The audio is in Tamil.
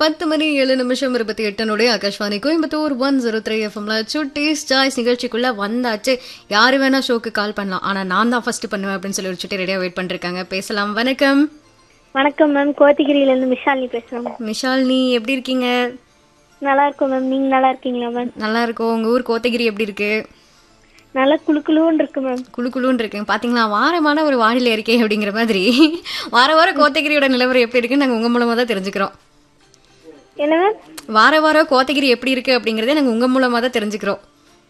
பத்து மணி ஏழு நிமிஷம் இருபத்தி எட்டனுடைய Akashvani Coimbatore one zero three எஃப்எம்ல சுட்டீஸ் சாய்ஸ் நிகழ்ச்சிக்குள்ள வந்தாச்சு யாரு வேணா ஷோக்கு கால் பண்ணலாம் ஆனா நான் தான் ஃபர்ஸ்ட் பண்ணுவேன் அப்படின்னு சொல்லி ஒரு சுட்டி ரெடியா வெயிட் பண்ணிருக்காங்க பேசலாம் வணக்கம் வணக்கம் மேம் கோத்தகிரியிலேருந்து மிஷாலினி பேசுகிறேன் மேம் மிஷால்னி எப்படி இருக்கீங்க நல்லா இருக்கும் மேம் நீங்கள் நல்லா இருக்கீங்களா மேம் நல்லா இருக்கோம் உங்க ஊர் கோத்தகிரி எப்படி இருக்கு நல்லா குளு குளுன்னு இருக்கு மேம் குழு குழுன்னு இருக்கேன் பாத்தீங்களா வாரமான ஒரு வானிலை இருக்கே அப்படிங்கிற மாதிரி வார வாரம் கோத்தகிரியோட நிலவரம் எப்படி இருக்குன்னு நாங்க உங்க மூலமா தான் தெரிஞ்சுக்கிறோம் என்ன மேம் வார வாரம் கோத்தகிரி எப்படி இருக்கு அப்படிங்கறதே நாங்க உங்க மூலமா தான் தெரிஞ்சுக்கிறோம்